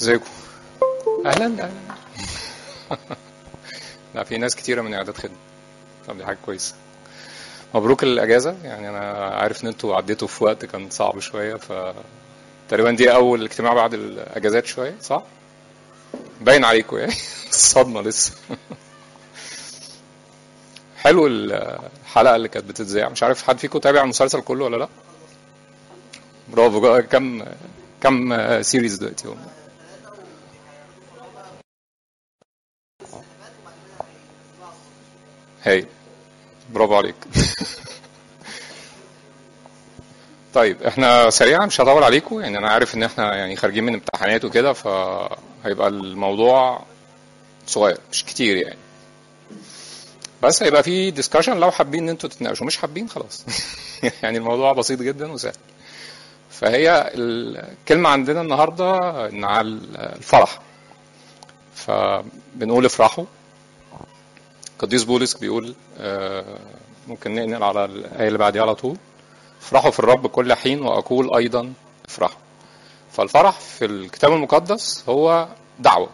ازيكم اهلا اهلا لا في ناس كتيره من اعداد خدمه طب دي حاجه كويسه مبروك الاجازه يعني انا عارف ان انتوا عديتوا في وقت كان صعب شويه ف تقريبا دي اول اجتماع بعد الاجازات شويه صح باين عليكم يعني الصدمه لسه حلو الحلقه اللي كانت بتتذاع مش عارف حد فيكم تابع المسلسل كله ولا لا برافو كم كم سيريز دلوقتي هم هاي برافو عليك طيب احنا سريعا مش هطول عليكم يعني انا عارف ان احنا يعني خارجين من امتحانات وكده فهيبقى الموضوع صغير مش كتير يعني بس هيبقى في ديسكشن لو حابين ان انتوا تتناقشوا مش حابين خلاص يعني الموضوع بسيط جدا وسهل فهي الكلمة عندنا النهاردة على الفرح فبنقول افرحوا قديس بولس بيقول ممكن ننقل على الآية اللي بعديها على طول افرحوا في الرب كل حين وأقول أيضا افرحوا فالفرح في الكتاب المقدس هو دعوة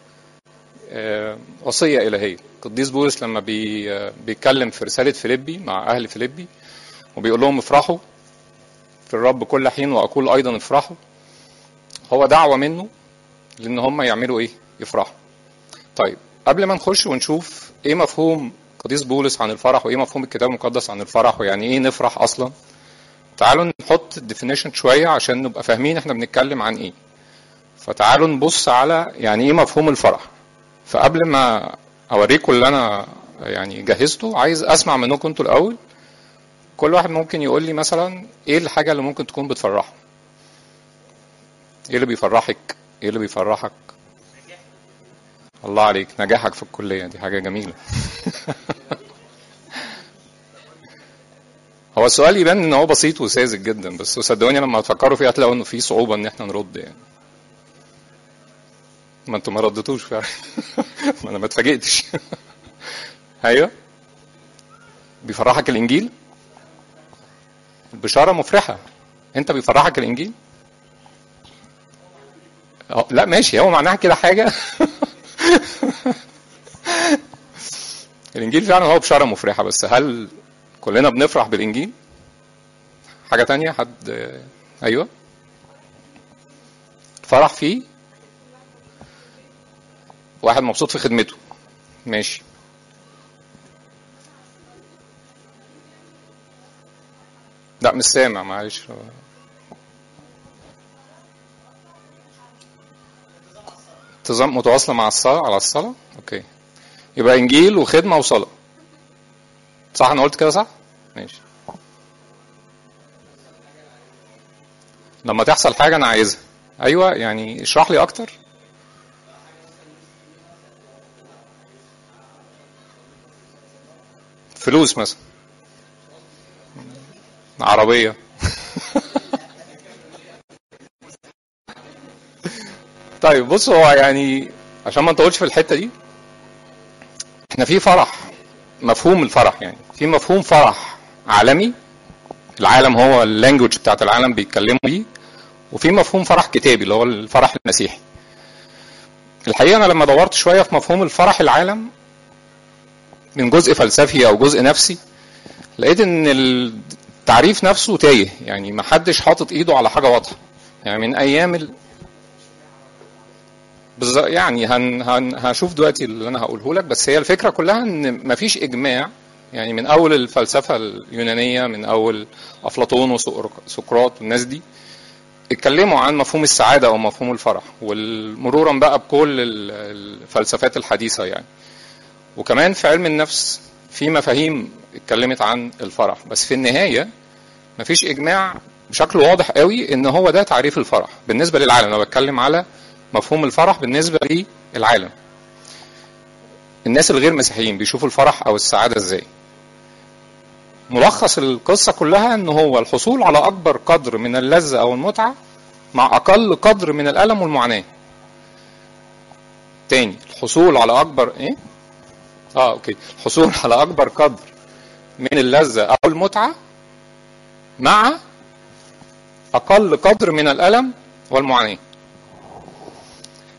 وصية إلهية قديس بولس لما بي بيتكلم في رسالة فيليبي مع أهل فيليبي وبيقول لهم افرحوا في الرب كل حين وأقول أيضا افرحوا هو دعوة منه لأن هم يعملوا إيه؟ يفرحوا طيب قبل ما نخش ونشوف إيه مفهوم قديس بولس عن الفرح وإيه مفهوم الكتاب المقدس عن الفرح ويعني إيه نفرح أصلا تعالوا نحط الديفينيشن شوية عشان نبقى فاهمين إحنا بنتكلم عن إيه فتعالوا نبص على يعني إيه مفهوم الفرح فقبل ما أوريكم اللي أنا يعني جهزته عايز أسمع منكم أنتوا الأول كل واحد ممكن يقول لي مثلا ايه الحاجة اللي ممكن تكون بتفرحه ايه اللي بيفرحك ايه اللي بيفرحك الله عليك نجاحك في الكلية دي حاجة جميلة هو السؤال يبان ان هو بسيط وساذج جدا بس صدقوني لما تفكروا فيه هتلاقوا انه في صعوبة ان احنا نرد يعني ما انتوا ما ردتوش فعلا ما انا ما اتفاجئتش ايوه بيفرحك الانجيل البشارة مفرحة انت بيفرحك الانجيل لا ماشي هو معناها كده حاجة الانجيل فعلا هو بشارة مفرحة بس هل كلنا بنفرح بالانجيل حاجة تانية حد ايوه فرح فيه واحد مبسوط في خدمته ماشي لا مش سامع معلش انتظام متواصلة مع الصلاة على الصلاة اوكي يبقى انجيل وخدمة وصلاة صح انا قلت كده صح ماشي لما تحصل حاجة انا عايزها ايوه يعني اشرح لي اكتر فلوس مثلا عربية طيب بص هو يعني عشان ما نطولش في الحتة دي احنا في فرح مفهوم الفرح يعني في مفهوم فرح عالمي العالم هو اللانجوج بتاعت العالم بيتكلموا بيه وفي مفهوم فرح كتابي اللي هو الفرح المسيحي الحقيقة أنا لما دورت شوية في مفهوم الفرح العالم من جزء فلسفي أو جزء نفسي لقيت إن التعريف نفسه تايه يعني ما حدش حاطط ايده على حاجه واضحه يعني من ايام ال... بز... يعني هن... هن... هشوف دلوقتي اللي انا هقوله لك بس هي الفكره كلها ان ما فيش اجماع يعني من اول الفلسفه اليونانيه من اول افلاطون وسقراط والناس دي اتكلموا عن مفهوم السعاده او مفهوم الفرح والمرورا بقى بكل الفلسفات الحديثه يعني وكمان في علم النفس في مفاهيم اتكلمت عن الفرح بس في النهايه مفيش اجماع بشكل واضح قوي ان هو ده تعريف الفرح بالنسبه للعالم انا بتكلم على مفهوم الفرح بالنسبه للعالم الناس الغير مسيحيين بيشوفوا الفرح او السعاده ازاي ملخص القصه كلها ان هو الحصول على اكبر قدر من اللذه او المتعه مع اقل قدر من الالم والمعاناه تاني الحصول على اكبر ايه اه اوكي الحصول على اكبر قدر من اللذة أو المتعة مع أقل قدر من الألم والمعاناة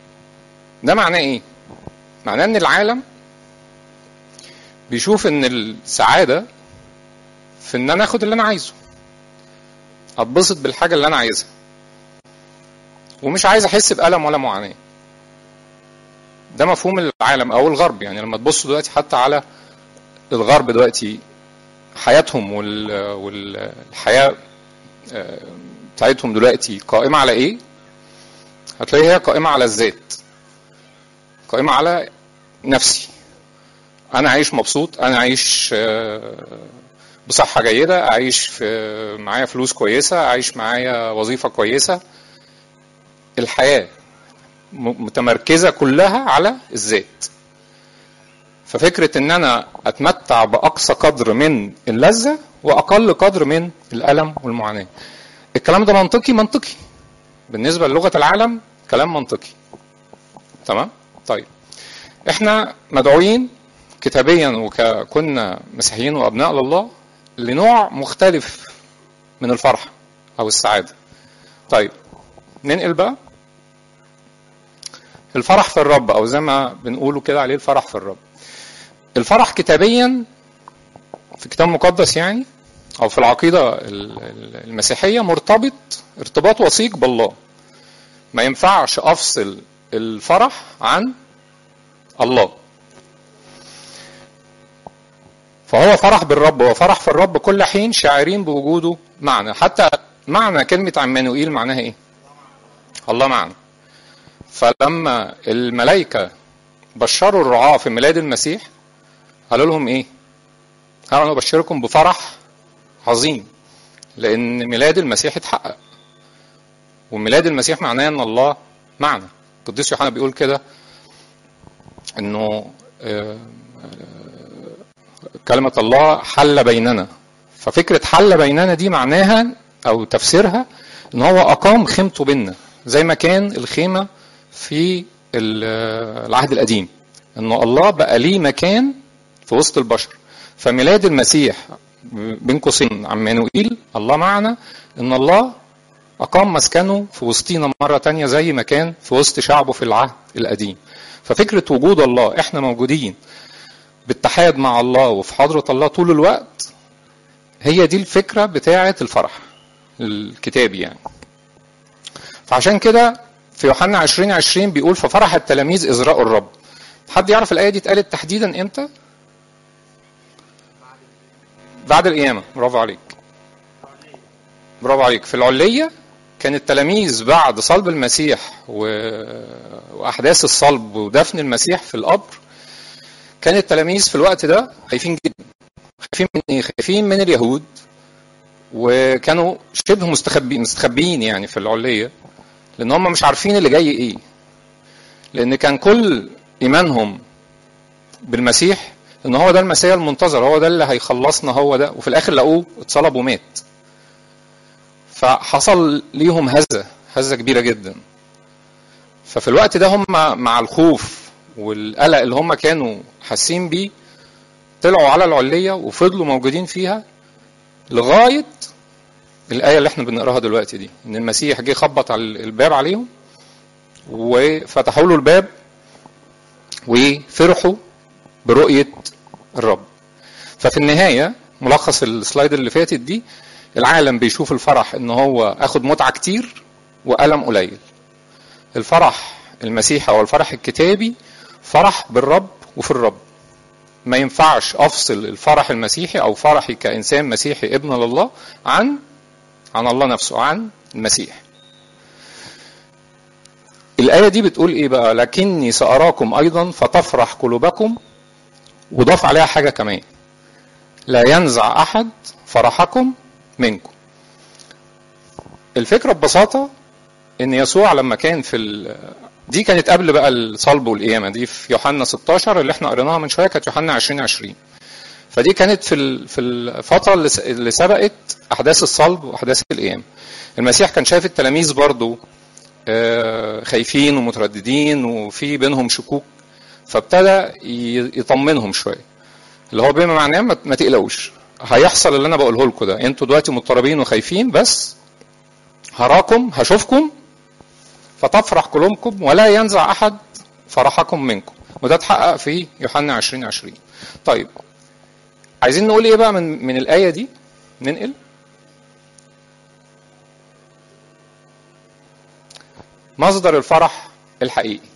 ده معناه ايه معناه ان العالم بيشوف ان السعاده في ان انا اخد اللي انا عايزه اتبسط بالحاجه اللي انا عايزها ومش عايز احس بالم ولا معاناه ده مفهوم العالم او الغرب يعني لما تبصوا دلوقتي حتى على الغرب دلوقتي حياتهم وال- والحياه آه، بتاعتهم دلوقتي قائمه على ايه هتلاقي هي قائمه على الذات قائمه على نفسي انا عايش مبسوط انا عايش آه، بصحه جيده اعيش في معايا فلوس كويسه اعيش معايا وظيفه كويسه الحياه م- متمركزه كلها على الذات ففكره ان انا اتمتع باقصى قدر من اللذه واقل قدر من الالم والمعاناه الكلام ده منطقي منطقي بالنسبه للغه العالم كلام منطقي تمام طيب احنا مدعوين كتابيا وكنا مسيحيين وابناء لله لنوع مختلف من الفرح او السعاده طيب ننقل بقى الفرح في الرب او زي ما بنقوله كده عليه الفرح في الرب الفرح كتابيا في كتاب مقدس يعني او في العقيده ال- ال- المسيحيه مرتبط ارتباط وثيق بالله ما ينفعش افصل الفرح عن الله فهو فرح بالرب وفرح في الرب كل حين شاعرين بوجوده معنا حتى معنى كلمة عمانوئيل معناها ايه الله معنا فلما الملائكة بشروا الرعاة في ميلاد المسيح قالوا لهم ايه قالوا انا ابشركم بفرح عظيم لان ميلاد المسيح اتحقق وميلاد المسيح معناه ان الله معنا القديس يوحنا بيقول كده انه آه، كلمة الله حل بيننا ففكرة حل بيننا دي معناها أو تفسيرها إن هو أقام خيمته بينا زي ما كان الخيمة في ال- العهد القديم إنه الله بقى ليه مكان في وسط البشر فميلاد المسيح بين قوسين عمانوئيل الله معنا إن الله أقام مسكنه في وسطينا مرة تانية زي ما كان في وسط شعبه في العهد القديم ففكرة وجود الله إحنا موجودين باتحاد مع الله وفي حضرة الله طول الوقت هي دي الفكرة بتاعة الفرح الكتابي يعني فعشان كده في يوحنا 20 20 بيقول ففرح التلاميذ إذ رأوا الرب حد يعرف الآية دي اتقالت تحديدا إمتى؟ بعد القيامة برافو عليك برافو عليك في العلية كان التلاميذ بعد صلب المسيح و... وأحداث الصلب ودفن المسيح في القبر كان التلاميذ في الوقت ده خايفين جدا خايفين من ايه؟ خايفين من اليهود وكانوا شبه مستخبين مستخبيين يعني في العليه لان هم مش عارفين اللي جاي ايه لان كان كل ايمانهم بالمسيح ان هو ده المسيح المنتظر هو ده اللي هيخلصنا هو ده وفي الاخر لقوه اتصلب ومات فحصل ليهم هزه هزه كبيره جدا ففي الوقت ده هم مع الخوف والقلق اللي هم كانوا حاسين بيه طلعوا على العليه وفضلوا موجودين فيها لغايه الايه اللي احنا بنقراها دلوقتي دي ان المسيح جه خبط على الباب عليهم وفتحوا له الباب وفرحوا برؤيه الرب ففي النهايه ملخص السلايد اللي فاتت دي العالم بيشوف الفرح ان هو اخد متعه كتير والم قليل الفرح المسيحي او الفرح الكتابي فرح بالرب وفي الرب ما ينفعش افصل الفرح المسيحي او فرحي كانسان مسيحي ابن لله عن عن الله نفسه عن المسيح الآية دي بتقول إيه بقى؟ لكني سأراكم أيضا فتفرح قلوبكم وضاف عليها حاجة كمان لا ينزع أحد فرحكم منكم. الفكرة ببساطة إن يسوع لما كان في ال... دي كانت قبل بقى الصلب والقيامة دي في يوحنا 16 اللي احنا قريناها من شوية كانت يوحنا 20 20 فدي كانت في ال- في الفترة اللي س- اللي سبقت أحداث الصلب وأحداث القيامة. المسيح كان شايف التلاميذ برضو آه، خايفين ومترددين وفي بينهم شكوك فابتدى ي- يطمنهم شويه اللي هو بما معناه ما ما تقلقوش هيحصل اللي انا بقوله لكم ده انتوا دلوقتي مضطربين وخايفين بس هراكم هشوفكم فتفرح قلوبكم ولا ينزع احد فرحكم منكم وده اتحقق في يوحنا 20 20 طيب عايزين نقول ايه بقى من من الايه دي ننقل مصدر الفرح الحقيقي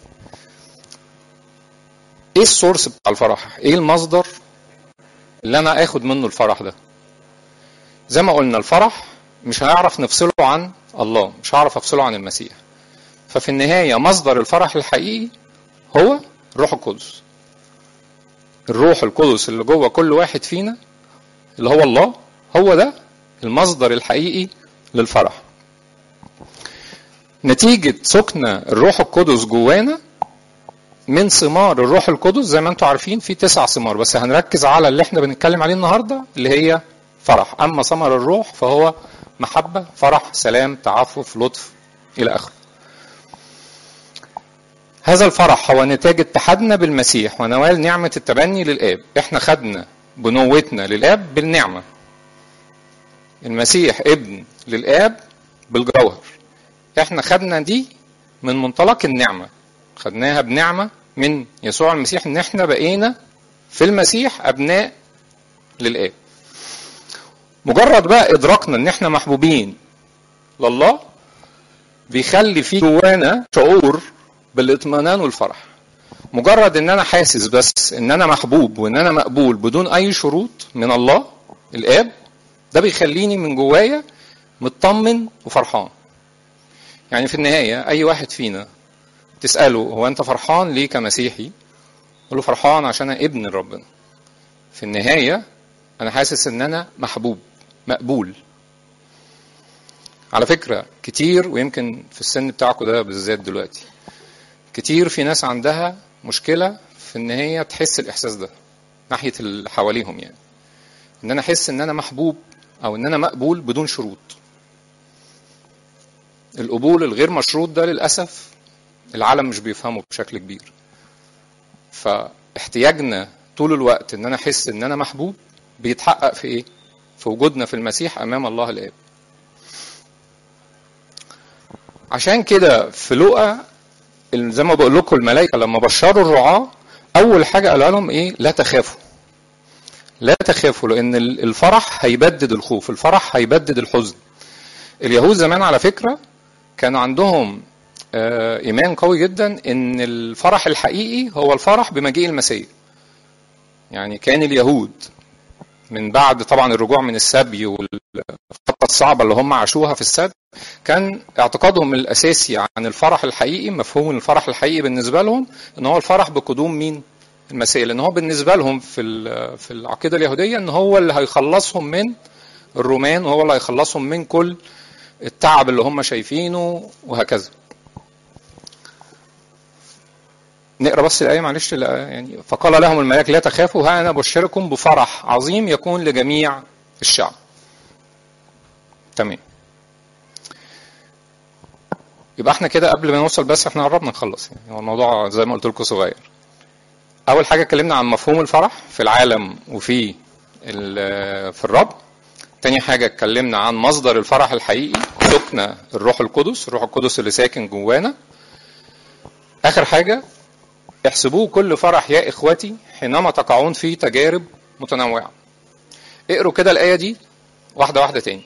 ايه السورس بتاع الفرح ايه المصدر اللي انا اخد منه الفرح ده زي ما قلنا الفرح مش هنعرف نفصله عن الله مش هعرف افصله عن المسيح ففي النهايه مصدر الفرح الحقيقي هو الروح القدس الروح القدس اللي جوه كل واحد فينا اللي هو الله هو ده المصدر الحقيقي للفرح نتيجة سكن الروح القدس جوانا من ثمار الروح القدس زي ما انتم عارفين في تسع ثمار بس هنركز على اللي احنا بنتكلم عليه النهارده اللي هي فرح اما ثمر الروح فهو محبة فرح سلام تعفف لطف الى اخره هذا الفرح هو نتاج اتحادنا بالمسيح ونوال نعمة التبني للآب احنا خدنا بنوتنا للآب بالنعمة المسيح ابن للآب بالجوهر احنا خدنا دي من منطلق النعمة خدناها بنعمة من يسوع المسيح ان احنا بقينا في المسيح ابناء للآب مجرد بقى ادراكنا ان احنا محبوبين لله بيخلي في جوانا شعور بالاطمئنان والفرح مجرد ان انا حاسس بس ان انا محبوب وان انا مقبول بدون اي شروط من الله الاب ده بيخليني من جوايا مطمن وفرحان يعني في النهايه اي واحد فينا تساله هو انت فرحان ليه كمسيحي يقول له فرحان عشان انا ابن ربنا في النهايه انا حاسس ان انا محبوب مقبول على فكره كتير ويمكن في السن بتاعكم ده بالذات دلوقتي كتير في ناس عندها مشكله في ان هي تحس الاحساس ده ناحيه اللي حواليهم يعني ان انا احس ان انا محبوب او ان انا مقبول بدون شروط القبول الغير مشروط ده للاسف العالم مش بيفهمه بشكل كبير فاحتياجنا طول الوقت ان انا احس ان انا محبوب بيتحقق في ايه في وجودنا في المسيح امام الله الاب عشان كده في لقا زي ما بقول لكم الملائكه لما بشروا الرعاه اول حاجه قالوا لهم ايه لا تخافوا لا تخافوا لان الفرح هيبدد الخوف الفرح هيبدد الحزن اليهود زمان على فكره كان عندهم ايمان قوي جدا ان الفرح الحقيقي هو الفرح بمجيء المسيح يعني كان اليهود من بعد طبعا الرجوع من السبي والفتره الصعبه اللي هم عاشوها في السبي كان اعتقادهم الاساسي عن الفرح الحقيقي مفهوم الفرح الحقيقي بالنسبه لهم ان هو الفرح بقدوم مين المسيح لان هو بالنسبه لهم في في العقيده اليهوديه ان هو اللي هيخلصهم من الرومان وهو اللي هيخلصهم من كل التعب اللي هم شايفينه وهكذا نقرا بس الايه معلش يعني فقال لهم الملاك لا تخافوا ها انا ابشركم بفرح عظيم يكون لجميع الشعب تمام يبقى احنا كده قبل ما نوصل بس احنا قربنا نخلص يعني هو الموضوع زي ما قلت لكم صغير اول حاجه اتكلمنا عن مفهوم الفرح في العالم وفي في الرب تاني حاجة اتكلمنا عن مصدر الفرح الحقيقي سكن الروح القدس الروح القدس اللي ساكن جوانا آخر حاجة احسبوه كل فرح يا إخوتي حينما تقعون في تجارب متنوعة اقروا كده الآية دي واحدة واحدة تاني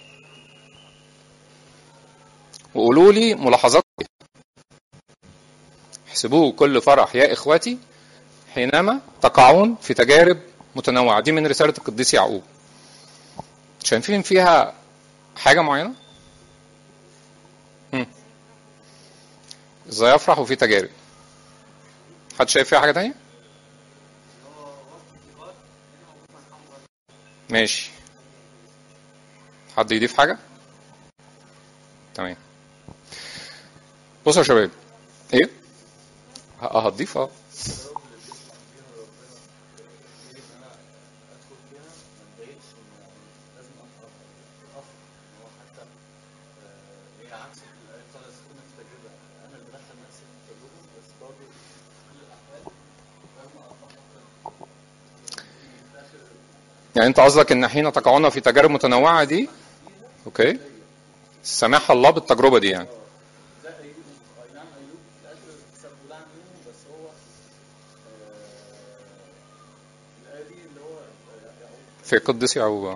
وقولوا لي ملاحظات احسبوه كل فرح يا إخوتي حينما تقعون في تجارب متنوعة دي من رسالة القديس يعقوب شايفين فيها حاجة معينة؟ ازاي افرح وفي تجارب حد شايف فيها حاجة تانية؟ ماشي حد يضيف حاجة؟ تمام بصوا يا شباب ايه؟ اه هتضيف اه يعني انت قصدك ان حين تقعون في تجارب متنوعه دي اوكي سماح الله بالتجربه دي يعني في قدس يعقوب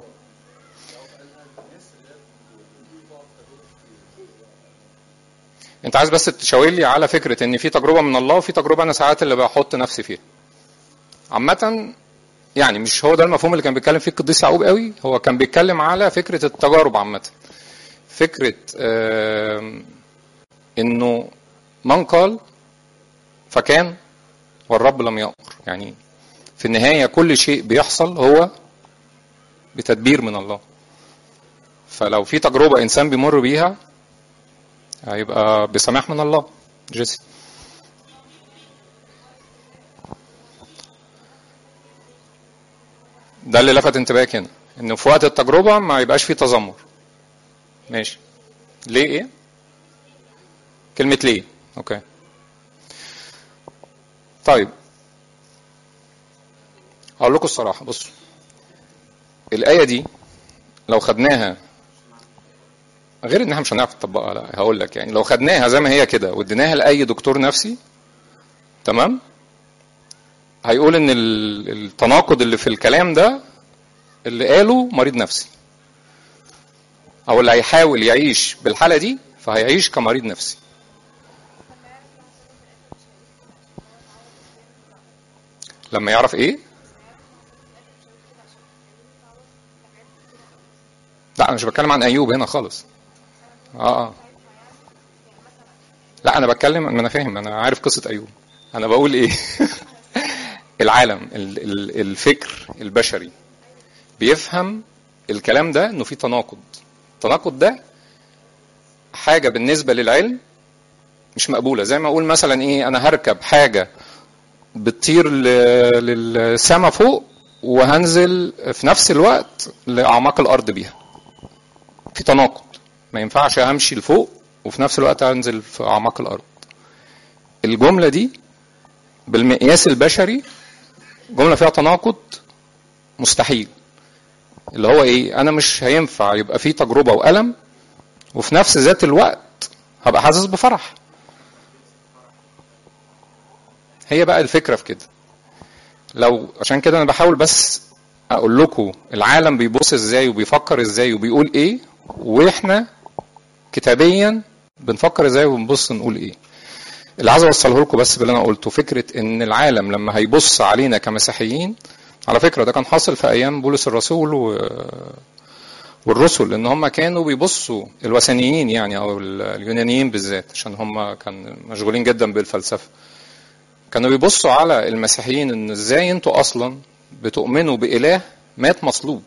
انت عايز بس تشاور لي على فكره ان في تجربه من الله وفي تجربه انا ساعات اللي بحط نفسي فيها عامه يعني مش هو ده المفهوم اللي كان بيتكلم فيه القديس يعقوب قوي هو كان بيتكلم على فكره التجارب عامه فكره آم، انه من قال فكان والرب لم يأمر يعني في النهايه كل شيء بيحصل هو بتدبير من الله فلو في تجربه انسان بيمر بيها هيبقى بسماح من الله جيسي ده اللي لفت انتباهك هنا انه في وقت التجربه ما يبقاش فيه تذمر ماشي ليه ايه كلمه ليه اوكي طيب هقول لكم الصراحه بصوا الايه دي لو خدناها غير ان احنا مش هنعرف نطبقها لا هقول لك يعني لو خدناها زي ما هي كده واديناها لاي دكتور نفسي تمام هيقول ان ال- التناقض اللي في الكلام ده اللي قاله مريض نفسي او اللي هيحاول يعيش بالحاله دي فهيعيش كمريض نفسي لما يعرف ايه لا انا مش بتكلم عن ايوب هنا خالص اه اه لا انا بتكلم ما انا فاهم انا عارف قصه ايوب انا بقول ايه العالم ال- ال- الفكر البشري بيفهم الكلام ده انه في تناقض التناقض ده حاجه بالنسبه للعلم مش مقبوله زي ما اقول مثلا ايه انا هركب حاجه بتطير للسما فوق وهنزل في نفس الوقت لاعماق الارض بيها في تناقض ما ينفعش امشي لفوق وفي نفس الوقت انزل في اعماق الارض الجمله دي بالمقياس البشري جمله فيها تناقض مستحيل اللي هو ايه انا مش هينفع يبقى في تجربه والم وفي نفس ذات الوقت هبقى حاسس بفرح هي بقى الفكره في كده لو عشان كده انا بحاول بس اقول لكم العالم بيبص ازاي وبيفكر ازاي وبيقول ايه واحنا كتابيا بنفكر ازاي وبنبص نقول ايه اللي عايز اوصله لكم بس باللي انا قلته فكره ان العالم لما هيبص علينا كمسيحيين على فكره ده كان حاصل في ايام بولس الرسول و... والرسل ان هم كانوا بيبصوا الوثنيين يعني او اليونانيين بالذات عشان هم كان مشغولين جدا بالفلسفه كانوا بيبصوا على المسيحيين ان ازاي انتوا اصلا بتؤمنوا باله مات مصلوب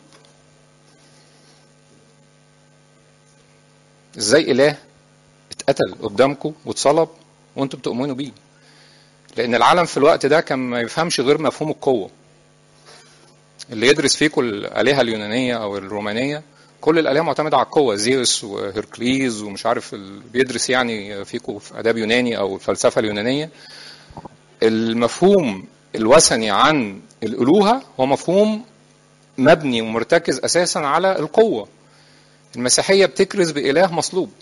ازاي اله اتقتل قدامكم واتصلب وانتوا بتؤمنوا بيه لان العالم في الوقت ده كان ما يفهمش غير مفهوم القوه اللي يدرس فيكم الالهه اليونانيه او الرومانيه كل الالهه معتمده على القوه زيوس وهيركليز ومش عارف ال... بيدرس يعني فيكم في اداب يوناني او الفلسفه اليونانيه المفهوم الوثني عن الالوهه هو مفهوم مبني ومرتكز اساسا على القوه المسيحيه بتكرز باله مصلوب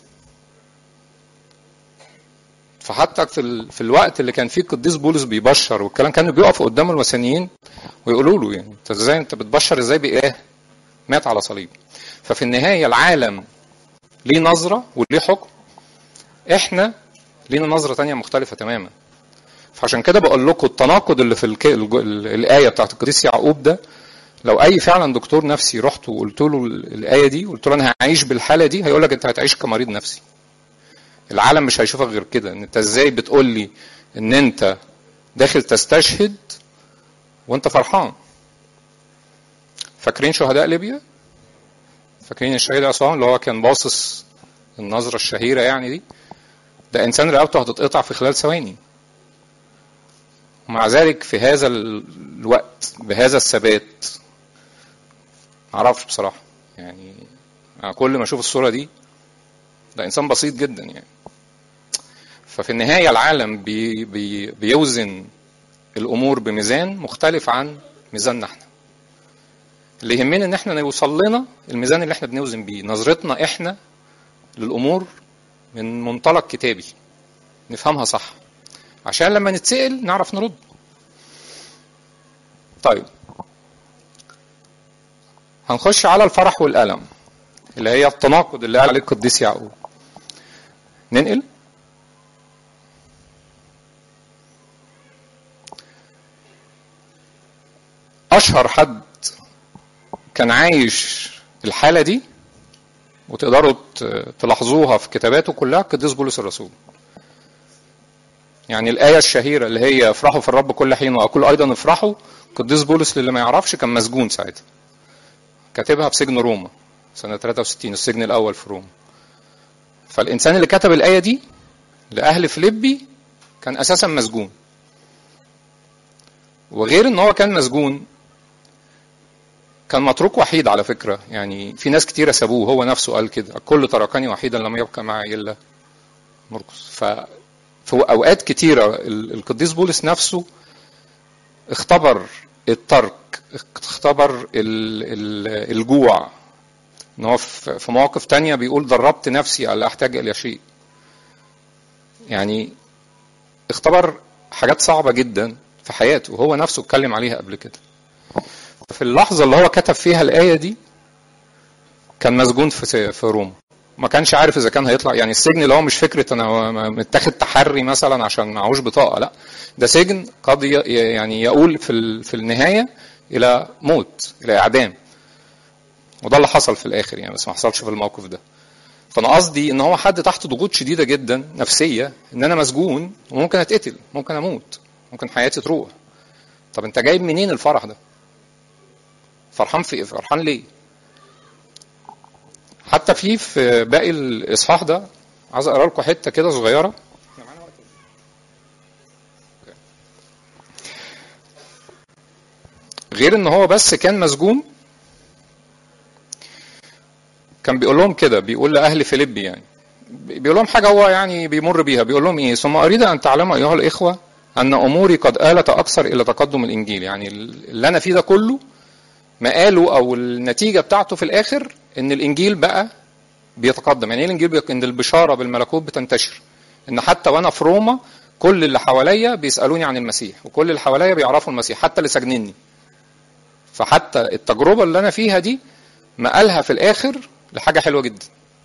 فحتى في, ال... في الوقت اللي كان فيه القديس بولس بيبشر والكلام كانوا بيقفوا قدام الوثنيين ويقولوا له يعني انت ازاي انت بتبشر ازاي باله مات على صليب ففي النهايه العالم ليه نظره وليه حكم احنا لينا نظره تانية مختلفه تماما فعشان كده بقول لكم التناقض اللي في الك... ال... ال... الايه بتاعت القديس يعقوب ده لو اي فعلا دكتور نفسي رحت وقلت له الايه دي قلت له انا هعيش بالحاله دي هيقول لك انت هتعيش كمريض نفسي العالم مش هيشوفك غير كده ان انت ازاي بتقول لي ان انت داخل تستشهد وانت فرحان فاكرين شهداء ليبيا فاكرين الشهيد عصام اللي هو كان باصص النظرة الشهيرة يعني دي ده إنسان رقبته هتتقطع في خلال ثواني ومع ذلك في هذا الوقت بهذا الثبات معرفش بصراحة يعني كل ما أشوف الصورة دي ده إنسان بسيط جدا يعني ففي النهاية العالم بي بي بيوزن الأمور بميزان مختلف عن ميزاننا احنا اللي يهمنا ان احنا نوصل لنا الميزان اللي احنا بنوزن بيه نظرتنا احنا للامور من منطلق كتابي نفهمها صح عشان لما نتسأل نعرف نرد طيب هنخش على الفرح والألم اللي هي التناقض اللي قال عليه القديس يعقوب ننقل اشهر حد كان عايش الحاله دي وتقدروا تلاحظوها في كتاباته كلها القديس بولس الرسول يعني الآية الشهيرة اللي هي افرحوا في الرب كل حين وأقول أيضا افرحوا القديس بولس للي ما يعرفش كان مسجون ساعتها كاتبها في سجن روما سنة 63 السجن الأول في روما فالإنسان اللي كتب الآية دي لأهل فيليبي كان أساسا مسجون وغير ان هو كان مسجون كان متروك وحيد على فكرة يعني في ناس كتيرة سابوه هو نفسه قال كده الكل تركني وحيدا لم يبقى معي إلا مرقس ف في أوقات كتيرة القديس بولس نفسه اختبر الترك اختبر الجوع ان هو في مواقف تانية بيقول دربت نفسي ألا أحتاج إلى شيء يعني اختبر حاجات صعبة جدا في حياته وهو نفسه اتكلم عليها قبل كده في اللحظة اللي هو كتب فيها الآية دي كان مسجون في في روما ما كانش عارف اذا كان هيطلع يعني السجن اللي هو مش فكره انا متاخد تحري مثلا عشان معهوش بطاقه لا ده سجن قد يعني يقول في في النهايه الى موت الى اعدام وده اللي حصل في الاخر يعني بس ما حصلش في الموقف ده فانا قصدي ان هو حد تحت ضغوط شديده جدا نفسيه ان انا مسجون وممكن اتقتل ممكن اموت ممكن حياتي تروح طب انت جايب منين الفرح ده فرحان في ايه فرحان ليه حتى في في باقي الاصحاح ده عايز اقرا لكم حته كده صغيره غير ان هو بس كان مسجون كان بيقول لهم كده بيقول لاهل فيليبي يعني بيقول لهم حاجه هو يعني بيمر بيها بيقول لهم ايه ثم اريد ان تعلموا ايها الاخوه ان اموري قد آلت اكثر الى تقدم الانجيل يعني اللي انا فيه ده كله مقاله او النتيجه بتاعته في الاخر ان الانجيل بقى بيتقدم يعني ايه الانجيل بيق... ان البشاره بالملكوت بتنتشر ان حتى وانا في روما كل اللي حواليا بيسالوني عن المسيح وكل اللي حواليا بيعرفوا المسيح حتى اللي ساجنني فحتى التجربه اللي انا فيها دي مقالها في الاخر لحاجه حلوه جدا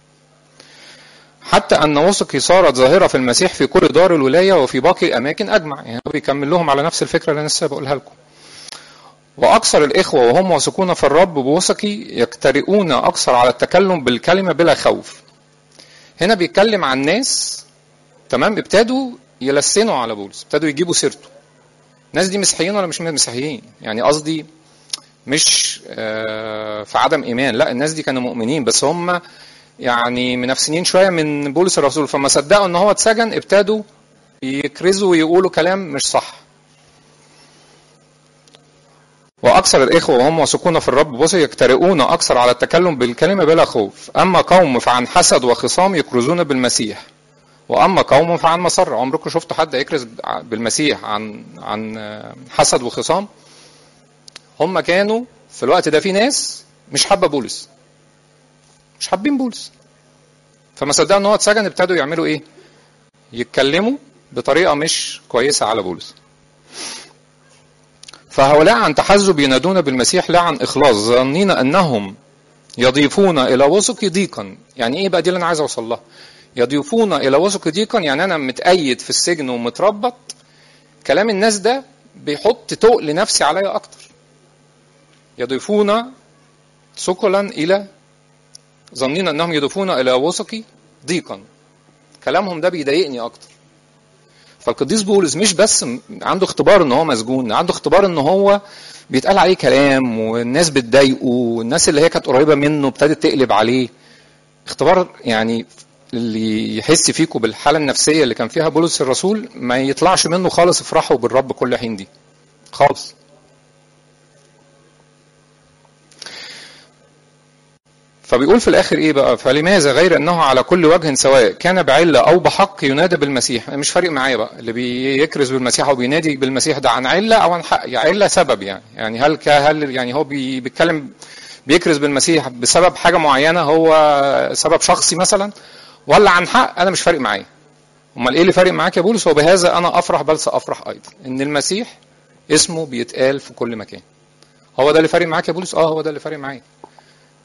حتى ان وثقي صارت ظاهره في المسيح في كل دار الولايه وفي باقي الاماكن اجمع يعني هو بيكمل لهم على نفس الفكره اللي انا لسه بقولها لكم وأكثر الإخوة وهم واثقون في الرب بوثقي يجترئون أكثر على التكلم بالكلمة بلا خوف. هنا بيتكلم عن ناس تمام ابتدوا يلسنوا على بولس، ابتدوا يجيبوا سيرته. الناس دي مسيحيين ولا مش مسيحيين؟ يعني قصدي مش في عدم إيمان، لا الناس دي كانوا مؤمنين بس هم يعني منافسين شوية من بولس الرسول فما صدقوا إن هو اتسجن ابتدوا يكرزوا ويقولوا كلام مش صح. واكثر الاخوه وهم واثقون في الرب بص يجترئون اكثر على التكلم بالكلمه بلا خوف اما قوم فعن حسد وخصام يكرزون بالمسيح واما قوم فعن مسره عمركم شفتوا حد يكرز بالمسيح عن عن حسد وخصام هم كانوا في الوقت ده في ناس مش حابه بولس مش حابين بولس فما صدقوا ان هو اتسجن ابتدوا يعملوا ايه يتكلموا بطريقه مش كويسه على بولس فهؤلاء عن تحزب ينادون بالمسيح لا عن اخلاص ظانين انهم يضيفون الى وثق ضيقا يعني ايه بقى دي اللي انا عايز اوصل لها يضيفون الى وثق ضيقا يعني انا متأيد في السجن ومتربط كلام الناس ده بيحط تقل نفسي عليا اكتر يضيفون ثقلا الى ظنين انهم يضيفون الى وثقي ضيقا كلامهم ده بيضايقني اكتر فالقديس بولس مش بس عنده اختبار ان هو مسجون عنده اختبار ان هو بيتقال عليه كلام والناس بتضايقه والناس اللي هي كانت قريبه منه ابتدت تقلب عليه اختبار يعني اللي يحس فيكم بالحاله النفسيه اللي كان فيها بولس الرسول ما يطلعش منه خالص افرحوا بالرب كل حين دي خالص فبيقول في الاخر ايه بقى فلماذا غير انه على كل وجه سواء كان بعله او بحق ينادى بالمسيح مش فارق معايا بقى اللي بيكرز بالمسيح او بينادي بالمسيح ده عن عله او عن حق يعني عله سبب يعني يعني هل هل يعني هو بيتكلم بيكرز بالمسيح بسبب حاجه معينه هو سبب شخصي مثلا ولا عن حق انا مش فارق معايا امال ايه اللي فارق معاك يا بولس وبهذا انا افرح بل سافرح ايضا ان المسيح اسمه بيتقال في كل مكان هو ده اللي فارق معاك يا بولس اه هو ده اللي فارق معايا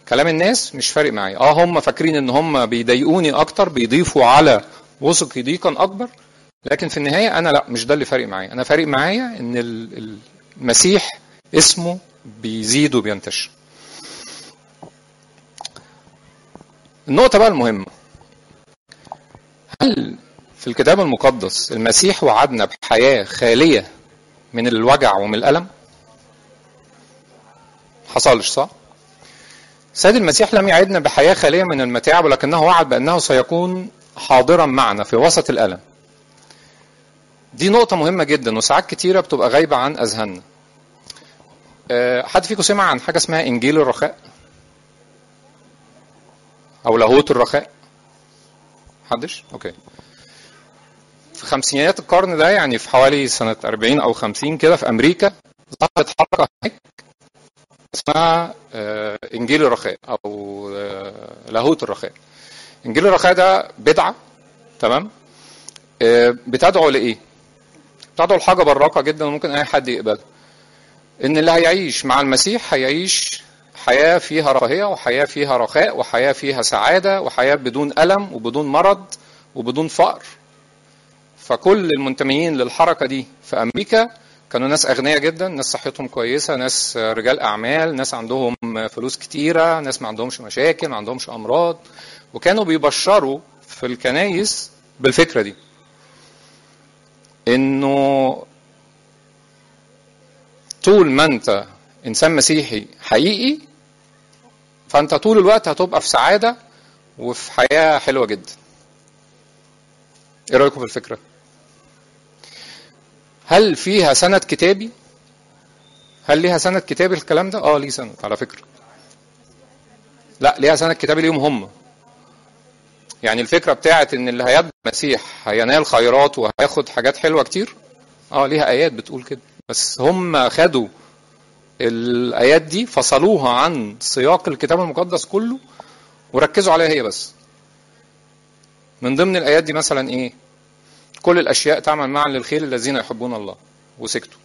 كلام الناس مش فارق معايا اه هم فاكرين ان هم بيضايقوني اكتر بيضيفوا على وثقي ضيقا اكبر لكن في النهايه انا لا مش ده اللي فارق معايا انا فارق معايا ان ال- المسيح اسمه بيزيد وبينتشر النقطة بقى المهمة هل في الكتاب المقدس المسيح وعدنا بحياة خالية من الوجع ومن الألم؟ حصلش صح؟ سيد المسيح لم يعدنا بحياة خالية من المتاعب ولكنه وعد بأنه سيكون حاضرا معنا في وسط الألم. دي نقطة مهمة جدا وساعات كتيرة بتبقى غايبة عن أذهاننا. أه، حد فيكم سمع عن حاجة اسمها إنجيل الرخاء؟ أو لاهوت الرخاء؟ محدش؟ أوكي. في خمسينيات القرن ده يعني في حوالي سنة 40 أو 50 كده في أمريكا ظهرت حركة هناك اسمها آه، إنجيل الرخاء أو آه، لاهوت الرخاء. إنجيل الرخاء ده بدعة تمام؟ آه، بتدعو لإيه؟ بتدعو لحاجة براقة جدا وممكن أي حد يقبلها. إن اللي هيعيش مع المسيح هيعيش حياة فيها رفاهية وحياة فيها رخاء وحياة فيها سعادة وحياة بدون ألم وبدون مرض وبدون فقر فكل المنتميين للحركة دي في أمريكا كانوا ناس أغنياء جدا ناس صحتهم كويسة ناس رجال أعمال ناس عندهم فلوس كتيرة ناس ما عندهمش مشاكل ما عندهمش أمراض وكانوا بيبشروا في الكنايس بالفكرة دي إنه طول ما أنت إنسان مسيحي حقيقي فأنت طول الوقت هتبقى في سعادة وفي حياة حلوة جدا ايه رايكم في الفكره هل فيها سند كتابي هل ليها سند كتابي الكلام ده اه ليه سند على فكره لا ليها سند كتابي ليهم هم يعني الفكره بتاعت ان اللي هيتبع المسيح هينال خيرات وهياخد حاجات حلوه كتير اه ليها ايات بتقول كده بس هم خدوا الايات دي فصلوها عن سياق الكتاب المقدس كله وركزوا عليها هي بس من ضمن الايات دي مثلا ايه كل الاشياء تعمل معا للخير الذين يحبون الله وسكتوا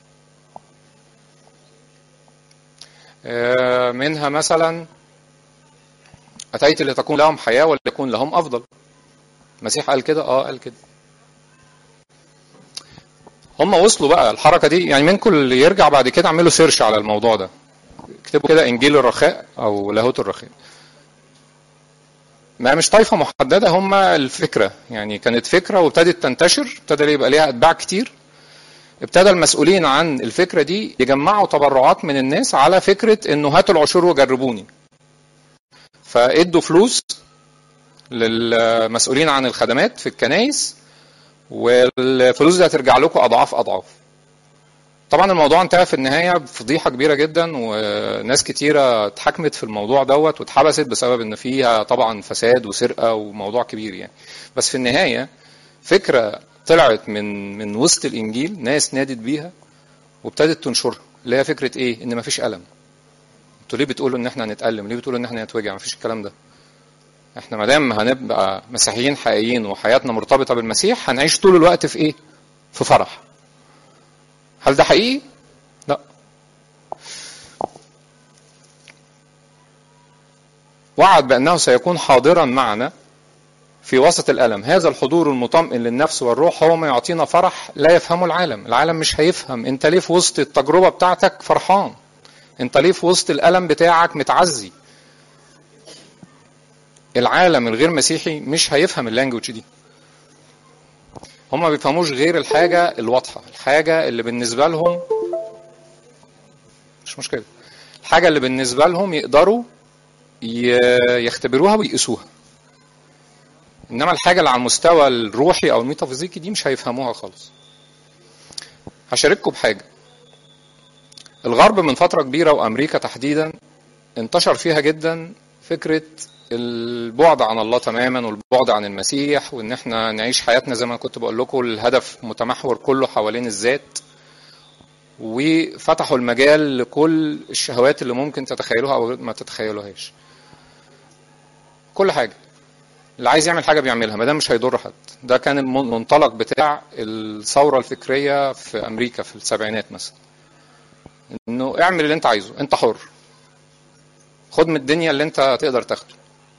آه، منها مثلا اتيت لتكون لهم حياه وليكون لهم افضل المسيح قال كده اه قال كده هم وصلوا بقى الحركه دي يعني منكم اللي يرجع بعد كده اعملوا سيرش على الموضوع ده اكتبوا كده انجيل الرخاء او لاهوت الرخاء ما مش طائفة محددة هم الفكرة يعني كانت فكرة وابتدت تنتشر ابتدى يبقى ليها أتباع كتير ابتدى المسؤولين عن الفكرة دي يجمعوا تبرعات من الناس على فكرة انه هاتوا العشور وجربوني فادوا فلوس للمسؤولين عن الخدمات في الكنايس والفلوس دي هترجع لكم اضعاف اضعاف طبعا الموضوع انتهى في النهايه بفضيحه كبيره جدا وناس كتيره اتحكمت في الموضوع دوت واتحبست بسبب ان فيها طبعا فساد وسرقه وموضوع كبير يعني بس في النهايه فكره طلعت من من وسط الانجيل ناس نادت بيها وابتدت تنشرها اللي هي فكره ايه ان مفيش الم انتوا ليه بتقولوا ان احنا هنتالم ليه بتقولوا ان احنا هنتوجع مفيش الكلام ده احنا ما دام هنبقى مسيحيين حقيقيين وحياتنا مرتبطه بالمسيح هنعيش طول الوقت في ايه في فرح هل ده حقيقي؟ لا وعد بأنه سيكون حاضرا معنا في وسط الألم هذا الحضور المطمئن للنفس والروح هو ما يعطينا فرح لا يفهمه العالم العالم مش هيفهم انت ليه في وسط التجربة بتاعتك فرحان انت ليه في وسط الألم بتاعك متعزي العالم الغير مسيحي مش هيفهم اللانجوج دي هم ما بيفهموش غير الحاجة الواضحة الحاجة اللي بالنسبة لهم مش مشكلة الحاجة اللي بالنسبة لهم يقدروا يختبروها ويقيسوها انما الحاجة اللي على المستوى الروحي او الميتافيزيقي دي مش هيفهموها خالص هشارككم بحاجة الغرب من فترة كبيرة وامريكا تحديدا انتشر فيها جدا فكرة البعد عن الله تماما والبعد عن المسيح وان احنا نعيش حياتنا زي ما كنت بقول لكم الهدف متمحور كله حوالين الذات وفتحوا المجال لكل الشهوات اللي ممكن تتخيلوها او ما تتخيلوهاش كل حاجه اللي عايز يعمل حاجه بيعملها ما دام مش هيضر حد ده كان المنطلق بتاع الثوره الفكريه في امريكا في السبعينات مثلا انه اعمل اللي انت عايزه انت حر خد من الدنيا اللي انت تقدر تاخده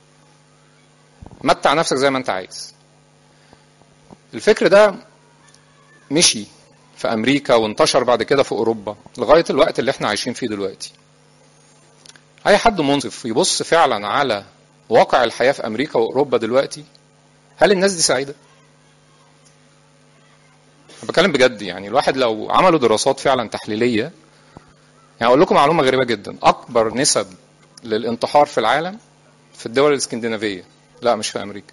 متع نفسك زي ما انت عايز الفكر ده مشي في امريكا وانتشر بعد كده في اوروبا لغايه الوقت اللي احنا عايشين فيه دلوقتي اي حد منصف يبص فعلا على واقع الحياه في امريكا واوروبا دلوقتي هل الناس دي سعيده أنا بتكلم بجد يعني الواحد لو عملوا دراسات فعلا تحليليه يعني اقول لكم معلومه غريبه جدا اكبر نسب للانتحار في العالم في الدول الاسكندنافيه لا مش في امريكا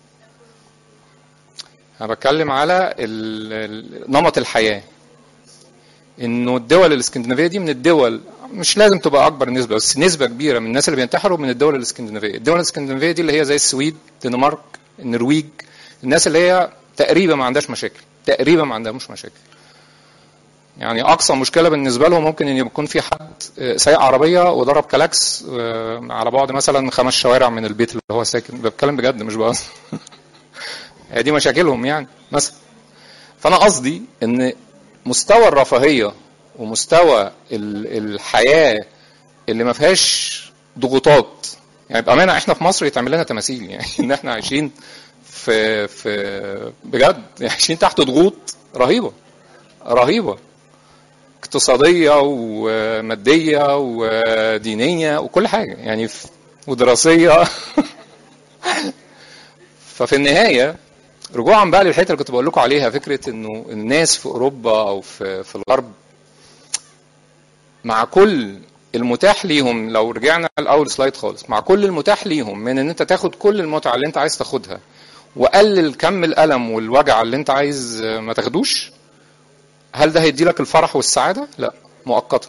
انا بتكلم على ال- ال- نمط الحياه انه الدول الاسكندنافيه دي من الدول مش لازم تبقى اكبر نسبه بس نسبه كبيره من الناس اللي بينتحروا من الدول الاسكندنافيه الدول الاسكندنافيه دي اللي هي زي السويد الدنمارك النرويج الناس اللي هي تقريبا ما عندهاش مشاكل تقريبا ما عندهمش مشاكل يعني اقصى مشكله بالنسبه لهم ممكن ان يكون في حد آه، سايق عربيه وضرب كلاكس آه، على بعد مثلا خمس شوارع من البيت اللي هو ساكن بتكلم بجد مش بقصد هي دي مشاكلهم يعني مثلا فانا قصدي ان مستوى الرفاهيه ومستوى ال- الحياه اللي ما فيهاش ضغوطات يعني بامانه احنا في مصر يتعمل لنا تماثيل يعني ان احنا عايشين في في بجد عايشين تحت ضغوط رهيبه رهيبه اقتصاديه وماديه ودينيه وكل حاجه يعني ف- ودراسيه ففي النهايه رجوعا بقى للحته اللي كنت بقول لكم عليها فكره انه الناس في اوروبا او في في الغرب مع كل المتاح ليهم لو رجعنا الاول سلايد خالص مع كل المتاح ليهم من ان انت تاخد كل المتعه اللي انت عايز تاخدها وقلل كم الالم والوجع اللي انت عايز ما تاخدوش هل ده هيدي لك الفرح والسعاده لا مؤقتا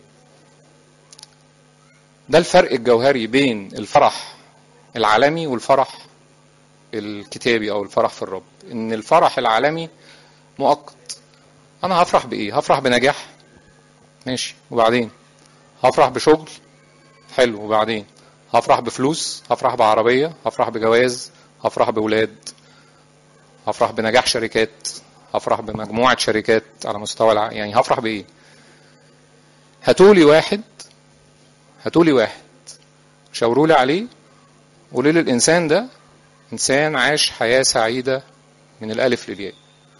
ده الفرق الجوهري بين الفرح العالمي والفرح الكتابي او الفرح في الرب ان الفرح العالمي مؤقت انا هفرح بايه هفرح بنجاح ماشي وبعدين هفرح بشغل حلو وبعدين هفرح بفلوس هفرح بعربية هفرح بجواز هفرح بولاد هفرح بنجاح شركات هفرح بمجموعة شركات على مستوى الع... يعني هفرح بإيه هاتولي واحد هاتولي واحد شاورولي عليه قولي لي الإنسان ده إنسان عاش حياة سعيدة من الألف للياء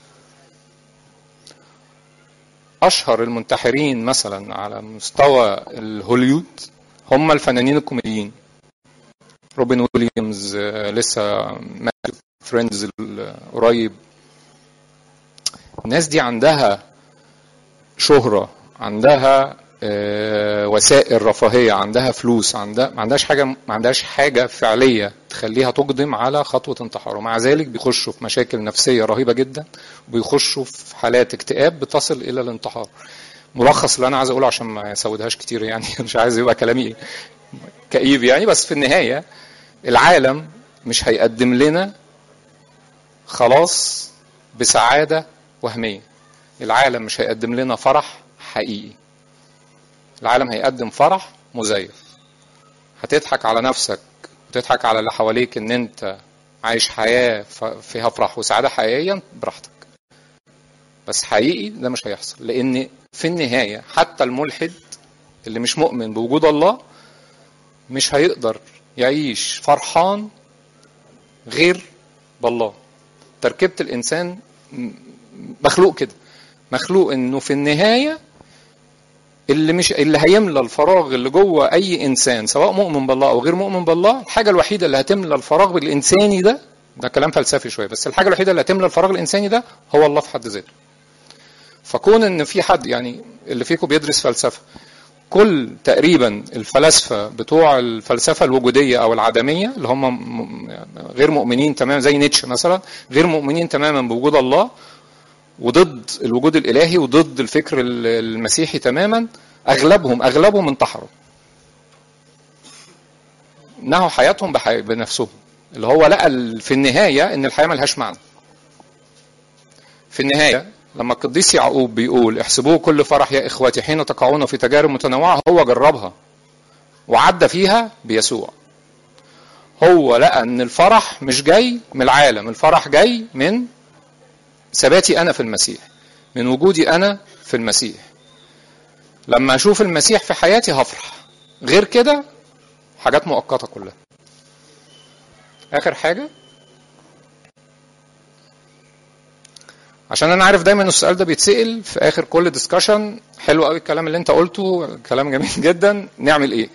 اشهر المنتحرين مثلا على مستوى الهوليود هم الفنانين الكوميديين روبن ويليامز آه، لسه مات فريندز قريب الناس دي عندها شهرة عندها آه، وسائل رفاهية عندها فلوس عندها ما عندهاش حاجة ما عندهاش حاجة فعلية تخليها تقدم على خطوة انتحار ومع ذلك بيخشوا في مشاكل نفسية رهيبة جدا وبيخشوا في حالات اكتئاب بتصل إلى الانتحار ملخص اللي أنا عايز أقوله عشان ما يسودهاش كتير يعني مش عايز يبقى كلامي كئيب يعني بس في النهاية العالم مش هيقدم لنا خلاص بسعادة وهمية العالم مش هيقدم لنا فرح حقيقي العالم هيقدم فرح مزيف هتضحك على نفسك وتضحك على اللي حواليك ان انت عايش حياة ف- فيها فرح وسعادة حقيقية براحتك بس حقيقي ده مش هيحصل لان في النهاية حتى الملحد اللي مش مؤمن بوجود الله مش هيقدر يعيش فرحان غير بالله تركيبة الإنسان م- مخلوق كده مخلوق إنه في النهاية اللي مش اللي هيملى الفراغ اللي جوه أي إنسان سواء مؤمن بالله أو غير مؤمن بالله الحاجة الوحيدة اللي هتملى الفراغ الإنساني ده ده كلام فلسفي شوية بس الحاجة الوحيدة اللي هتملى الفراغ الإنساني ده هو الله في حد ذاته فكون إن في حد يعني اللي فيكم بيدرس فلسفة كل تقريبا الفلاسفه بتوع الفلسفه الوجوديه او العدميه اللي هم م- يعني غير مؤمنين تماما زي نيتشه مثلا غير مؤمنين تماما بوجود الله وضد الوجود الالهي وضد الفكر ال- المسيحي تماما اغلبهم اغلبهم انتحروا نهوا حياتهم بحي... بنفسهم اللي هو لقى ال- في النهايه ان الحياه ملهاش معنى في النهايه لما القديس يعقوب بيقول احسبوه كل فرح يا اخواتي حين تقعون في تجارب متنوعه هو جربها وعدى فيها بيسوع هو لقى ان الفرح مش جاي من العالم الفرح جاي من ثباتي انا في المسيح من وجودي انا في المسيح لما اشوف المسيح في حياتي هفرح غير كده حاجات مؤقته كلها اخر حاجه عشان انا عارف دايما السؤال ده بيتسال في اخر كل ديسكشن حلو قوي الكلام اللي انت قلته كلام جميل جدا نعمل ايه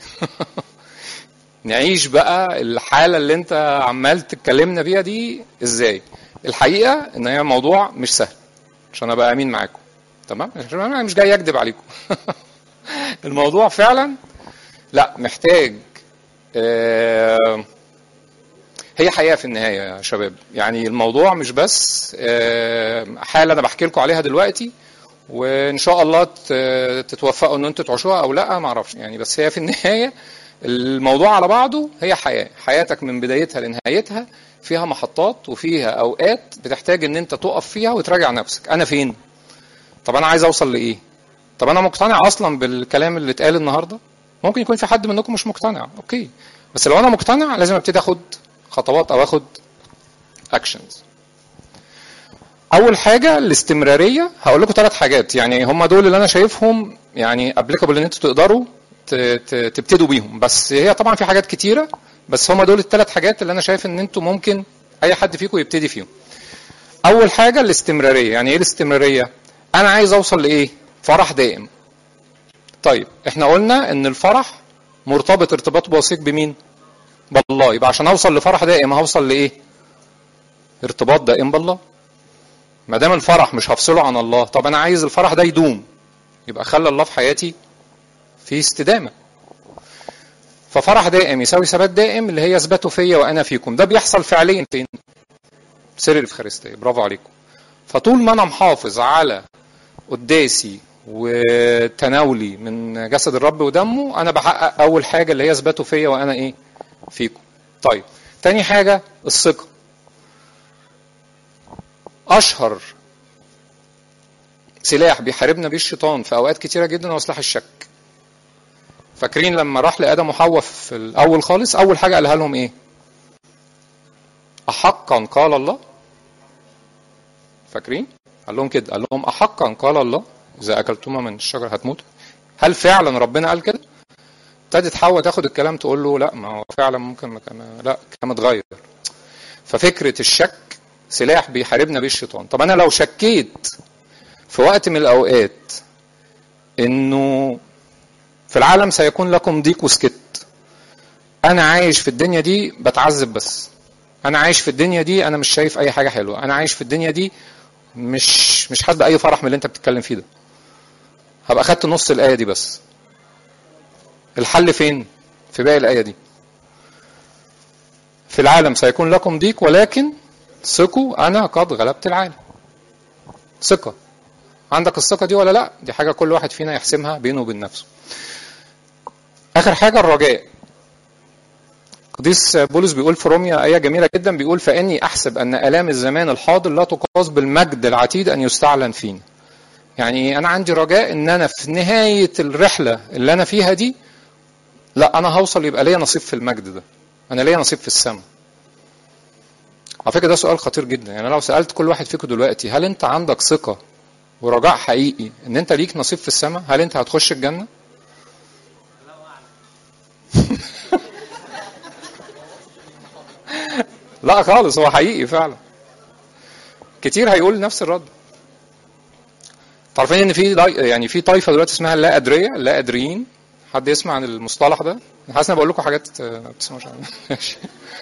نعيش بقى الحاله اللي انت عمال تتكلمنا بيها دي ازاي الحقيقه ان هي موضوع مش سهل عشان ابقى امين معاكم تمام عشان انا مش جاي اكذب عليكم الموضوع فعلا لا محتاج آه هي حقيقه في النهايه يا شباب يعني الموضوع مش بس آه حاله انا بحكي لكم عليها دلوقتي وان شاء الله تتوفقوا ان انتوا تعيشوها او لا ما اعرفش يعني بس هي في النهايه الموضوع على بعضه هي حياه حياتك من بدايتها لنهايتها فيها محطات وفيها اوقات بتحتاج ان انت تقف فيها وتراجع نفسك انا فين طب انا عايز اوصل لايه طب انا مقتنع اصلا بالكلام اللي اتقال النهارده ممكن يكون في حد منكم مش مقتنع اوكي بس لو انا مقتنع لازم ابتدي اخد خطوات او اخد اكشنز اول حاجه الاستمراريه هقول لكم ثلاث حاجات يعني هم دول اللي انا شايفهم يعني ابليكابل ان انتوا تقدروا تبتدوا بيهم بس هي طبعا في حاجات كتيره بس هم دول الثلاث حاجات اللي انا شايف ان انتوا ممكن اي حد فيكم يبتدي فيهم اول حاجه الاستمراريه يعني ايه الاستمراريه انا عايز اوصل لايه فرح دائم طيب احنا قلنا ان الفرح مرتبط ارتباط وثيق بمين بالله يبقى عشان اوصل لفرح دائم هوصل لايه ارتباط دائم بالله ما دام الفرح مش هفصله عن الله طب انا عايز الفرح ده يدوم يبقى خلى الله في حياتي في استدامه ففرح دائم يساوي ثبات دائم اللي هي اثبتوا فيا وانا فيكم ده بيحصل فعليا فين سر الافخارستيه برافو عليكم فطول ما انا محافظ على قداسي وتناولي من جسد الرب ودمه انا بحقق اول حاجه اللي هي اثبتوا فيا وانا ايه فيكم طيب تاني حاجه الثقه اشهر سلاح بيحاربنا بيه الشيطان في اوقات كتيره جدا هو سلاح الشك فاكرين لما راح لادم وحواء في الاول خالص اول حاجه قالها لهم ايه احقا قال الله فاكرين قال لهم كده قال لهم احقا قال الله اذا اكلتما من الشجره هتموتوا هل فعلا ربنا قال كده ابتدت حواء تاخد الكلام تقول له لا ما هو فعلا ممكن ما كان لا كان اتغير ففكره الشك سلاح بيحاربنا بيه الشيطان طب انا لو شكيت في وقت من الاوقات انه في العالم سيكون لكم ضيق وسكت انا عايش في الدنيا دي بتعذب بس انا عايش في الدنيا دي انا مش شايف اي حاجه حلوه انا عايش في الدنيا دي مش مش حاسس باي فرح من اللي انت بتتكلم فيه ده هبقى خدت نص الايه دي بس الحل فين في باقي الايه دي في العالم سيكون لكم ضيق ولكن ثقوا انا قد غلبت العالم ثقه عندك الثقه دي ولا لا دي حاجه كل واحد فينا يحسمها بينه وبين نفسه اخر حاجه الرجاء قديس بولس بيقول في روميا آية جميلة جدا بيقول فإني أحسب أن آلام الزمان الحاضر لا تقاس بالمجد العتيد أن يستعلن فينا. يعني أنا عندي رجاء إن أنا في نهاية الرحلة اللي أنا فيها دي لا أنا هوصل يبقى ليا نصيب في المجد ده. أنا ليا نصيب في السماء. على فكرة ده سؤال خطير جدا يعني لو سألت كل واحد فيكم دلوقتي هل أنت عندك ثقة ورجاء حقيقي إن أنت ليك نصيب في السماء؟ هل أنت هتخش الجنة؟ لا خالص هو حقيقي فعلا كتير هيقول نفس الرد تعرفين ان في يعني في طائفه دلوقتي اسمها اللا ادريه اللا ادريين حد يسمع عن المصطلح ده حاسس اني بقول لكم حاجات ما بتسمعوش عنها ماشي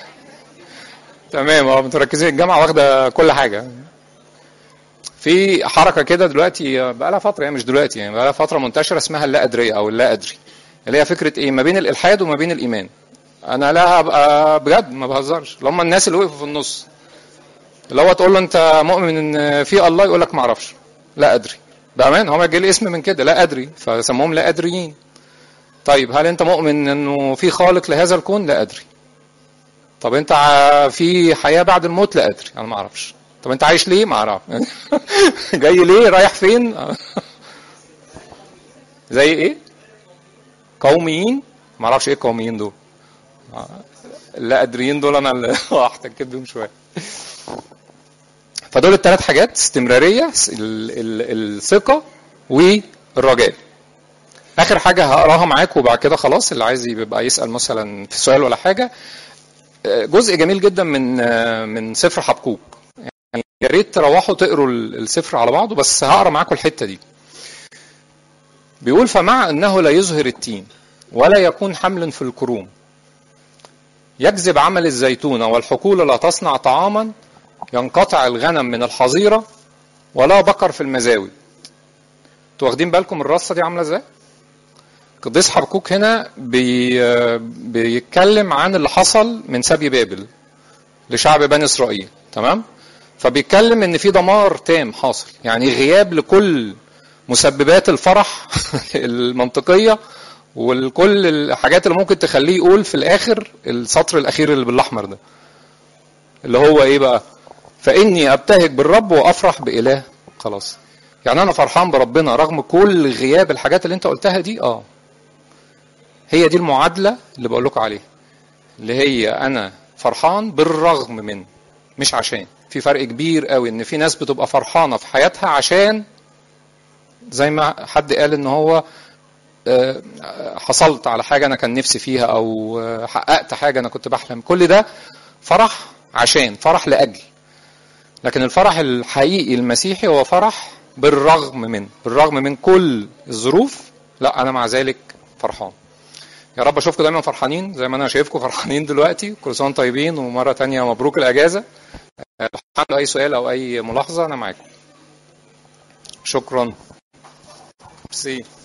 تمام اه متركزين الجامعه واخده كل حاجه في حركه كده دلوقتي بقى لها فتره يعني مش دلوقتي يعني بقى لها فتره منتشره اسمها اللا ادريه او اللا ادري اللي هي فكره ايه ما بين الالحاد وما بين الايمان انا لا هبقى بجد ما بهزرش اللي هم الناس اللي وقفوا في النص اللي هو تقول له انت مؤمن ان في الله يقول لك ما اعرفش لا ادري بامان هو جه الاسم من كده لا ادري فسموهم لا ادريين طيب هل انت مؤمن انه في خالق لهذا الكون لا ادري طب انت في حياه بعد الموت لا ادري انا ما اعرفش طب انت عايش ليه ما اعرف جاي ليه رايح فين زي ايه قوميين ما اعرفش ايه القوميين دول لا ادريين دول انا اللي احتكيت بيهم شويه فدول الثلاث حاجات استمراريه الثقه والرجاء اخر حاجه هقراها معاكم وبعد كده خلاص اللي عايز يبقى يسال مثلا في سؤال ولا حاجه جزء جميل جدا من من سفر حبكوك يعني يا ريت تروحوا تقروا السفر على بعضه بس هقرا معاكم الحته دي بيقول فمع انه لا يظهر التين ولا يكون حمل في الكروم يجذب عمل الزيتون والحقول لا تصنع طعاما ينقطع الغنم من الحظيره ولا بقر في المزاوي انتوا واخدين بالكم الرصه دي عامله ازاي قديس حبكوك هنا بي بيتكلم عن اللي حصل من سبي بابل لشعب بني اسرائيل تمام فبيتكلم ان في دمار تام حاصل يعني غياب لكل مسببات الفرح المنطقيه وكل الحاجات اللي ممكن تخليه يقول في الاخر السطر الاخير اللي بالاحمر ده اللي هو ايه بقى فاني ابتهج بالرب وافرح باله خلاص يعني انا فرحان بربنا رغم كل غياب الحاجات اللي انت قلتها دي اه هي دي المعادله اللي بقول لكم عليها اللي هي انا فرحان بالرغم من مش عشان في فرق كبير قوي ان في ناس بتبقى فرحانه في حياتها عشان زي ما حد قال ان هو حصلت على حاجه انا كان نفسي فيها او حققت حاجه انا كنت بحلم كل ده فرح عشان فرح لاجل لكن الفرح الحقيقي المسيحي هو فرح بالرغم من بالرغم من كل الظروف لا انا مع ذلك فرحان يا رب اشوفكم دايما فرحانين زي ما انا شايفكم فرحانين دلوقتي كل سنه طيبين ومره تانية مبروك الاجازه لو عنده اي سؤال او اي ملاحظه انا معاكم شكرا ميرسي